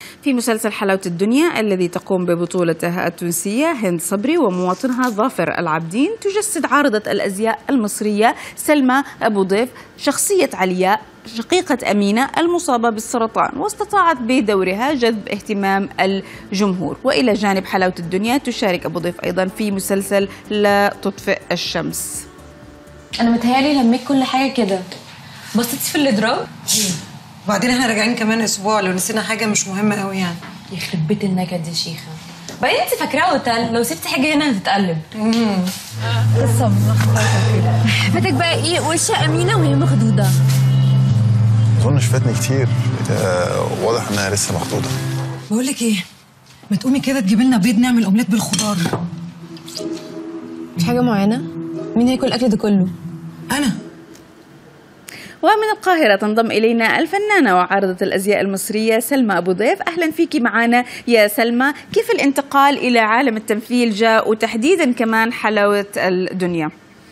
في مسلسل حلاوة الدنيا الذي تقوم ببطولته التونسية هند صبري ومواطنها ظافر العابدين تجسد عارضة الأزياء المصرية سلمى أبو ضيف شخصية علياء شقيقة أمينة المصابة بالسرطان واستطاعت بدورها جذب اهتمام الجمهور وإلى جانب حلاوة الدنيا تشارك أبو ضيف أيضا في مسلسل لا تطفئ الشمس انا متهيالي لميت كل حاجه كده بصيتي في الاضراب وبعدين احنا راجعين كمان اسبوع لو نسينا حاجه مش مهمه قوي يعني يخرب بيت النكد يا شيخه بعدين انت فاكراه اوتيل لو سبتي حاجه هنا هتتقلب قصة ملخبطة كده فاتك بقى ايه وش أمينة وهي مخدودة اظنش فاتني كتير آه، واضح انها لسه مخطوطه بقول لك ايه ما تقومي كده تجيبي لنا بيض نعمل اومليت بالخضار مش حاجه معينه مين هياكل الاكل ده كله انا ومن القاهرة تنضم إلينا الفنانة وعارضة الأزياء المصرية سلمى أبو ضيف أهلا فيك معنا يا سلمى كيف الانتقال إلى عالم التمثيل جاء وتحديدا كمان حلاوة الدنيا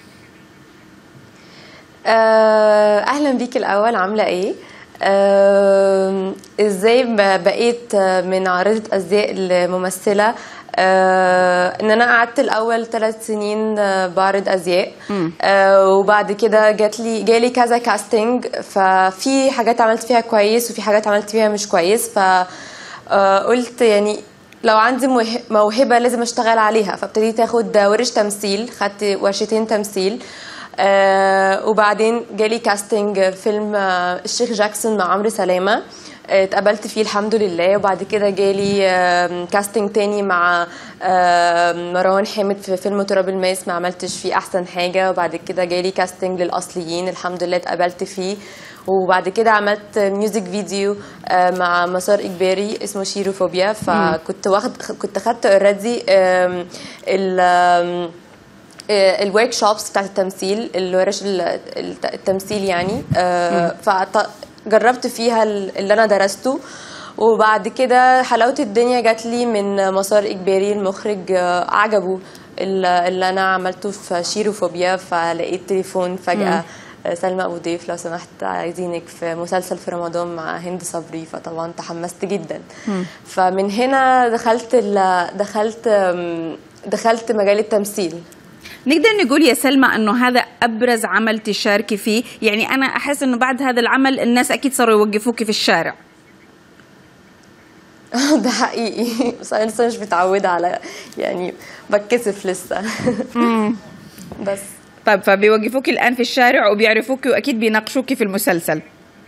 آه، اهلا بيك الاول عامله ايه آه، ازاي ب- بقيت من عارضه ازياء لممثله آه، ان انا قعدت الاول ثلاث سنين آه، بعرض ازياء آه، وبعد كده جات لي جالي كذا كاستنج ففي حاجات عملت فيها كويس وفي حاجات عملت فيها مش كويس ف آه، قلت يعني لو عندي موه- موهبه لازم اشتغل عليها فابتديت اخد ورش تمثيل خدت ورشتين تمثيل آه وبعدين جالي كاستنج فيلم آه الشيخ جاكسون مع عمرو سلامه آه، اتقبلت فيه الحمد لله وبعد كده جالي آه كاستنج تاني مع آه مروان حامد في فيلم تراب الماس ما عملتش فيه احسن حاجه وبعد كده جالي كاستنج للاصليين الحمد لله اتقبلت فيه وبعد كده عملت ميوزك فيديو آه، مع مسار اجباري اسمه شيروفوبيا فكنت واخد كنت خدت اوريدي ال آم، الورك شوبس بتاعت التمثيل الورش ال- الت- التمثيل يعني فجربت فيها ال- اللي انا درسته وبعد كده حلاوه الدنيا جات لي من مسار اجباري المخرج آه، عجبه ال- اللي انا عملته في شيروفوبيا فلقيت تليفون فجاه آه، سلمى ابو ضيف لو سمحت عايزينك في مسلسل في رمضان مع هند صبري فطبعا تحمست جدا فمن هنا دخلت ال- دخلت آم، دخلت مجال التمثيل نقدر نقول يا سلمى انه هذا ابرز عمل تشاركي فيه يعني انا احس انه بعد هذا العمل الناس اكيد صاروا يوقفوكي في الشارع ده حقيقي بس انا لسه مش متعوده على يعني بتكسف لسه بس طيب فبيوقفوكي الان في الشارع وبيعرفوكي واكيد بيناقشوكي في المسلسل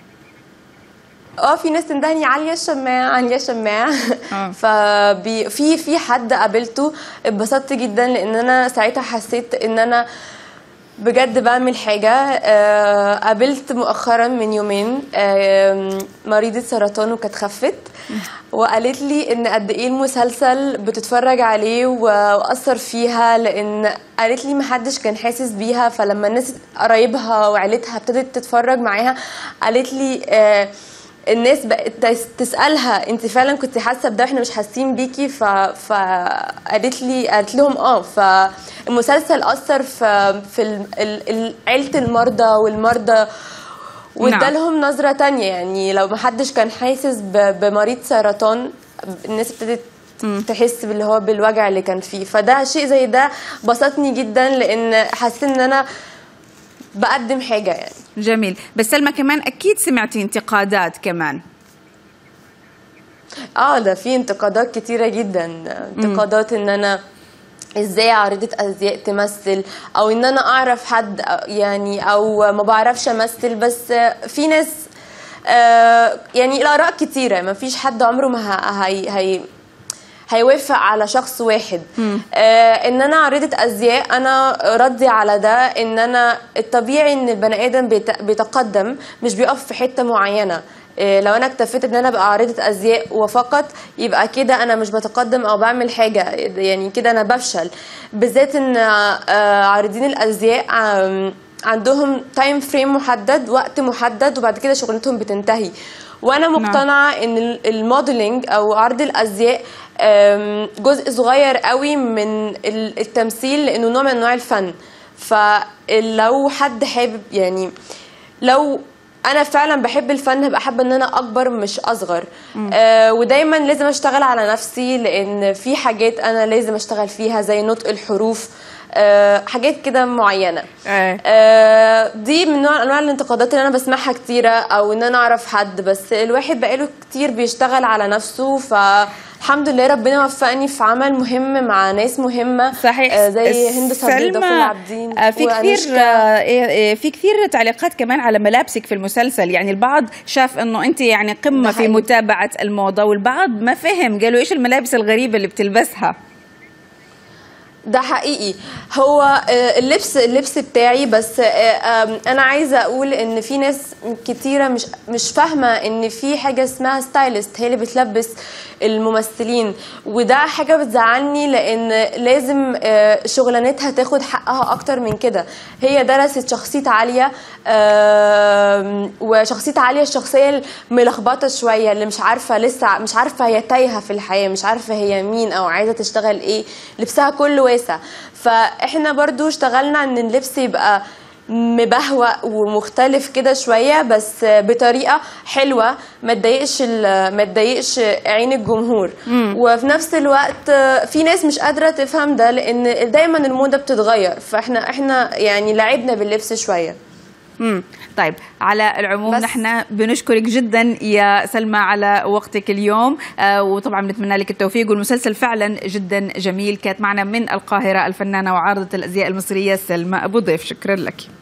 اه في ناس تندهني عليا الشماع عليا الشماع آه. ففي في في حد قابلته اتبسطت جدا لان انا ساعتها حسيت ان انا بجد بعمل حاجة آه، قابلت مؤخرا من يومين آه، مريضة سرطان وكانت خفت وقالت لي ان قد ايه المسلسل بتتفرج عليه و- واثر فيها لان قالت لي محدش كان حاسس بيها فلما الناس قرايبها وعيلتها ابتدت تتفرج معاها قالت لي آه، الناس بقت تس- تسالها انت فعلا كنت حاسه بده احنا مش حاسين بيكي ف... فقالت لي قالت لهم اه فالمسلسل اثر في في ال... ال... ال... عيله المرضى والمرضى وادالهم نظره تانية يعني لو ما حدش كان حاسس ب... بمريض سرطان الناس ابتدت تحس باللي هو بالوجع اللي كان فيه فده شيء زي ده بسطني جدا لان حسيت ان انا بقدم حاجه يعني جميل بس سلمى كمان اكيد سمعتي انتقادات كمان اه ده في انتقادات كتيرة جدا انتقادات ان انا ازاي عارضة ازياء تمثل او ان انا اعرف حد يعني او ما بعرفش امثل بس في ناس آه، يعني الاراء كتيرة ما فيش حد عمره ما ه- هي هي هيوافق على شخص واحد آه ان انا عارضة ازياء انا ردي على ده ان انا الطبيعي ان البني ادم بيت- بيتقدم مش بيقف في حتة معينة آه، لو انا اكتفيت ان انا ابقى عارضة ازياء وفقط يبقى كده انا مش بتقدم او بعمل حاجة يعني كده انا بفشل بالذات ان آه، عارضين الازياء آم، عندهم تايم فريم محدد وقت محدد وبعد كده شغلتهم بتنتهي وانا مقتنعه ان ال- الموديلنج او عرض الازياء آم، جزء صغير قوي من ال- التمثيل لانه نوع من انواع الفن فلو حد حابب يعني لو انا فعلا بحب الفن هبقى حابه ان انا اكبر مش اصغر آه ودايما لازم اشتغل على نفسي لان في حاجات انا لازم اشتغل فيها زي نطق الحروف آه حاجات كده معينه آه. آه دي من نوع انواع الانتقادات اللي انا بسمعها كتيره او ان انا اعرف حد بس الواحد بقاله كتير بيشتغل على نفسه فالحمد لله ربنا وفقني في عمل مهم مع ناس مهمه صحيح آه زي هند صبري سلمى، ضفر العابدين آه، في كثير وأنوشكا. آه، إيه، في كثير تعليقات كمان على ملابسك في المسلسل يعني البعض شاف انه انت يعني قمه ده في حقيقي. متابعه الموضه والبعض ما فهم قالوا ايش الملابس الغريبه اللي بتلبسها ده حقيقي هو آه، اللبس اللبس بتاعي بس آه، آم، انا عايزه اقول ان في ناس كتيره مش مش فاهمه ان في حاجه اسمها ستايلست هي اللي بتلبس الممثلين وده حاجه بتزعلني لان لازم آه، شغلانتها تاخد حقها اكتر من كده هي درست شخصيه عاليه آم، وشخصيه عاليه الشخصيه الملخبطه شويه اللي مش عارفه لسه مش عارفه هي تايهه في الحياه مش عارفه هي مين او عايزه تشتغل ايه لبسها كله واسع فاحنا برضو اشتغلنا ان اللبس يبقى مبهوأ ومختلف كده شويه بس بطريقه حلوه ما تضايقش ال- ما تضايقش عين الجمهور وفي نفس الوقت في ناس مش قادره تفهم ده لان دايما الموضه بتتغير فاحنا احنا يعني لعبنا باللبس شويه مم. طيب على العموم بس. نحن بنشكرك جدا يا سلمى على وقتك اليوم آه وطبعا بنتمنى لك التوفيق والمسلسل فعلا جدا جميل كانت معنا من القاهرة الفنانة وعارضة الأزياء المصرية سلمى أبو ضيف شكرا لك